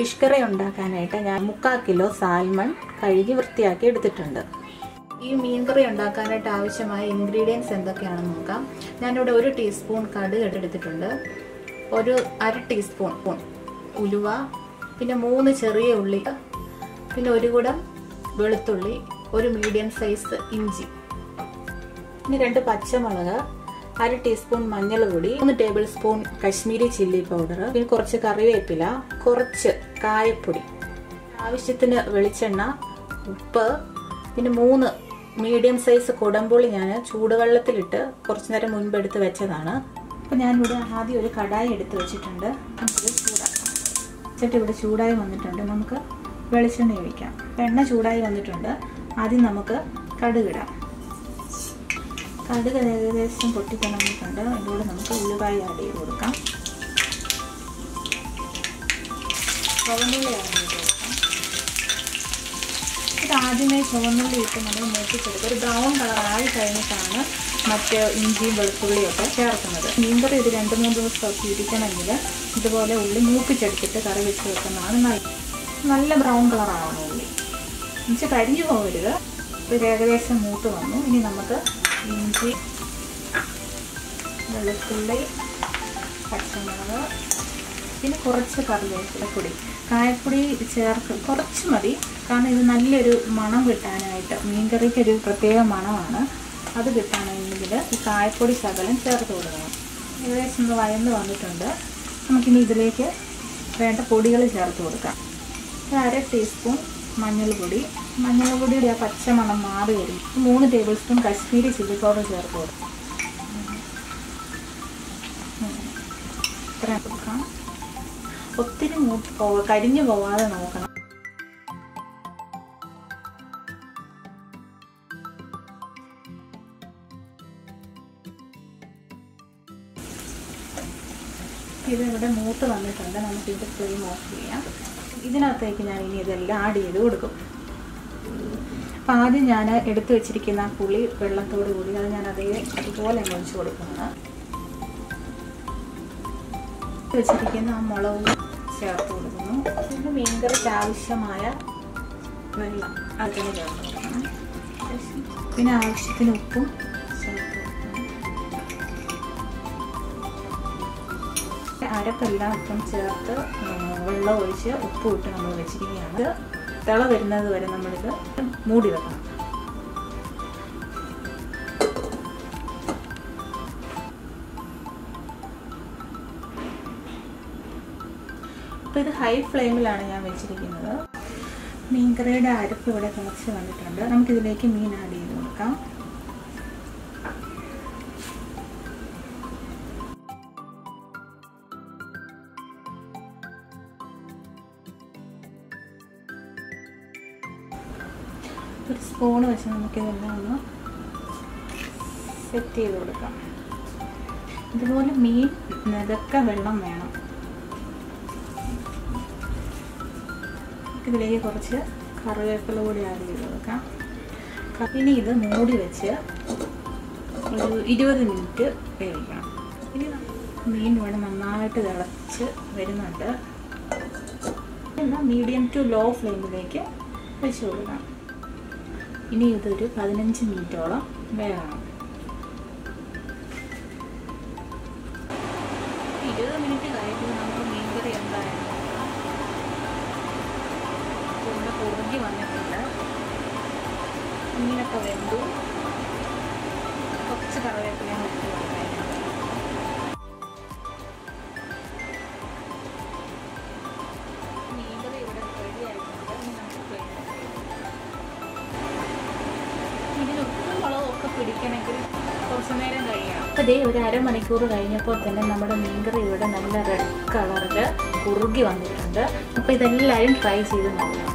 fish curry ഉണ്ടാക്കാനായിട്ട് ഞാൻ മുക്കാൽ കിലോ സാൽമൺ കഴുകി വൃത്തിയാക്കി എടുത്തിട്ടുണ്ട് ഈ മീൻ കറി ഉണ്ടാക്കാനായിട്ട് ആവശ്യമായ ഇൻഗ്രീഡിയൻസ് എന്തൊക്കെയാണെന്ന് നോക്കാം ഞാനിവിടെ ഒരു ടീസ്പൂൺ കടുക് എടുത്തിട്ടുണ്ട് ഒരു അര ടീസ്പൂൺ സ്പൂൺ ഉലുവ പിന്നെ മൂന്ന് ചെറിയ ഉള്ളി പിന്നെ ഒരു കുടം വെളുത്തുള്ളി ഒരു മീഡിയം സൈസ് ഇഞ്ചി ഇനി രണ്ട് പച്ചമുളക് അര ടീസ്പൂൺ മഞ്ഞൾപ്പൊടി മൂന്ന് tablespoon Kashmiri chilli powder പിന്നെ കുറച്ച് കറിവേപ്പില കുറച്ച് കായപ്പൊടി ആവശ്യത്തിന് വെളിച്ചെണ്ണ ഉപ്പ് പിന്നെ മൂന്ന് മീഡിയം സൈസ് കുടംപുളി ഞാൻ ചൂടുവെള്ളത്തിലിട്ട് കുറച്ച് നേരം മുൻപ് എടുത്ത് വെച്ചതാണ് അപ്പം ഞാനിവിടെ ആദ്യം ഒരു കടായി എടുത്ത് വെച്ചിട്ടുണ്ട് നമുക്കിത് ചൂടാക്കാം ചട്ടി ഇവിടെ ചൂടായി വന്നിട്ടുണ്ട് നമുക്ക് വെളിച്ചെണ്ണ ഒഴിക്കാം എണ്ണ ചൂടായി വന്നിട്ടുണ്ട് ആദ്യം നമുക്ക് കടുകിടാം കടുക് ഏകദേശം പൊട്ടിക്കിണങ്ങിയിട്ടുണ്ട് അതിൻ്റെ കൂടെ നമുക്ക് ഉള്ളിപ്പായി ആഡ് ചെയ്ത് കൊടുക്കാം ചുവന്നുള്ളി ആഡ് ചെയ്ത് കൊടുക്കാം ഇത് ആദ്യമേ ചുവന്നുള്ളി ഇട്ട് നമ്മൾ മൂപ്പിച്ചെടുക്കുക ഒരു ബ്രൗൺ കളർ ആയി കഴിഞ്ഞിട്ടാണ് മറ്റ് ഇഞ്ചിയും വെളുത്തുള്ളിയും ഒക്കെ ചേർക്കുന്നത് മീൻകറി ഒരു രണ്ട് മൂന്ന് ദിവസമൊക്കെ ഇരിക്കണമെങ്കിൽ ഇതുപോലെ ഉള്ളി മൂപ്പിച്ചെടുത്തിട്ട് കറി വെച്ച് വെക്കുന്നതാണ് നല്ല നല്ല ബ്രൗൺ കളർ ആവണം ഉള്ളി ഇഞ്ചി കരിഞ്ഞു പോകരുത് ഇത് ഏകദേശം മൂത്ത് വന്നു ഇനി നമുക്ക് ഇഞ്ചി വെളുത്തുള്ളി പച്ചമുളക് പിന്നെ കുറച്ച് കറിവേപ്പില പൊടി കായപ്പൊടി ചേർക്ക് കുറച്ച് മതി കാരണം ഇത് നല്ലൊരു മണം കിട്ടാനായിട്ട് മീൻകറിക്ക് ഒരു പ്രത്യേക മണമാണ് അത് കിട്ടാനെങ്കിൽ ഈ കായപ്പൊടി ശകലം ചേർത്ത് കൊടുക്കണം ഏകദേശം ഇത് വയന്ന് വന്നിട്ടുണ്ട് നമുക്കിനി ഇതിലേക്ക് വേണ്ട പൊടികൾ ചേർത്ത് കൊടുക്കാം ഒരു അര ടീസ്പൂൺ മഞ്ഞൾപ്പൊടി മഞ്ഞൾപ്പൊടിയുടെ ആ പച്ച മണം മാറി വരും മൂന്ന് tablespoon Kashmiri chilli powder ചേർത്ത് കൊടുക്കും ഇത്ര കൊടുക്കാം ഒത്തിരി മൂത്ത് പോ കരിഞ്ഞു പോവാതെ നോക്കണം ഇതിവിടെ മൂത്ത് വന്നിട്ടുണ്ട് നമുക്ക് ഇത് ഫ്ലെയിം ഓഫ് ചെയ്യാം ഇതിനകത്തേക്ക് ഞാൻ ഇനി ഇതെല്ലാം ആഡ് ചെയ്ത് കൊടുക്കും അപ്പം ആദ്യം ഞാൻ എടുത്തു വെച്ചിരിക്കുന്ന ആ പുളി വെള്ളത്തോട് കൂടി അത് ഞാൻ അതേ അതുപോലെ അങ്ങ് ഒഴിച്ച് കൊടുക്കുന്നത് വെച്ചിരിക്കുന്ന ആ മുളകും ചേർത്ത് കൊടുക്കുന്നു പിന്നെ മീൻകറിക്ക് ആവശ്യമായ വെള്ളം അതിന് ചേർത്ത് കൊടുക്കണം പിന്നെ ആവശ്യത്തിന് ഉപ്പും ചേർത്ത് കൊടുക്കണം അരപ്പെല്ലാം ഇപ്പം ചേർത്ത് വെള്ളം ഒഴിച്ച് ഉപ്പ് ഇട്ട് നമ്മൾ വെച്ചിരിക്കുകയാണ് ഇത് തിള വരുന്നത് വരെ നമ്മളിത് മൂടി വെക്കണം അപ്പോൾ ഇത് ഹൈ ഫ്ലെയിമിലാണ് ഞാൻ വെച്ചിരിക്കുന്നത് മീൻകറിയുടെ അരപ്പ് ഇവിടെ തിളച്ച് വന്നിട്ടുണ്ട് നമുക്കിതിലേക്ക് മീൻ ആഡ് ചെയ്ത് കൊടുക്കാം ഒരു സ്പൂൺ വെച്ച് നമുക്കിതെല്ലാം ഒന്ന് സെറ്റ് ചെയ്ത് കൊടുക്കാം ഇതുപോലെ മീൻ നിരക്ക വെള്ളം വേണം ഇതിലേക്ക് കുറച്ച് കറിവേപ്പില കൂടി ആഡ് ചെയ്ത് കൊടുക്കാം ഇനി ഇത് മൂടി വെച്ച് ഒരു ഇരുപത് മിനിറ്റ് വേവിക്കണം ഇനി മീൻ ഇവിടെ നന്നായിട്ട് തിളച്ച് വരുന്നുണ്ട് എന്നാൽ മീഡിയം ടു ലോ ഫ്ലെയിമിലേക്ക് വെച്ച് കൊടുക്കാം ഇനി ഇതൊരു പതിനഞ്ച് മിനിറ്റോളം വേകണം ഇരുപത് മിനിറ്റ് കഴിയുമ്പോൾ നമുക്ക് മീൻകറി എന്തായാലും ഇവിടെ കുറുകി വന്നിട്ടുണ്ട് മീനൊക്കെ വെന്തു കുറച്ച് കറിവേപ്പിലയും വെച്ച് കൊടുക്കാം മീൻകറി ഇവിടെ റെഡി ആയിട്ടുണ്ട് ഇനി നമുക്ക് ഫ്ലെയിം ഇതിന് ഉപ്പും മുളകും ഒക്കെ പിടിക്കണമെങ്കിൽ കുറച്ച് നേരം കഴിയണം അപ്പോൾ ഇതേ ഒരു അരമണിക്കൂർ കഴിഞ്ഞപ്പോൾ തന്നെ നമ്മുടെ മീൻകറി ഇവിടെ നല്ല റെഡ് കളറിൽ കുറുകി വന്നിട്ടുണ്ട് അപ്പോൾ ഇതെല്ലാവരും ട്രൈ ചെയ്ത് നോക്കണം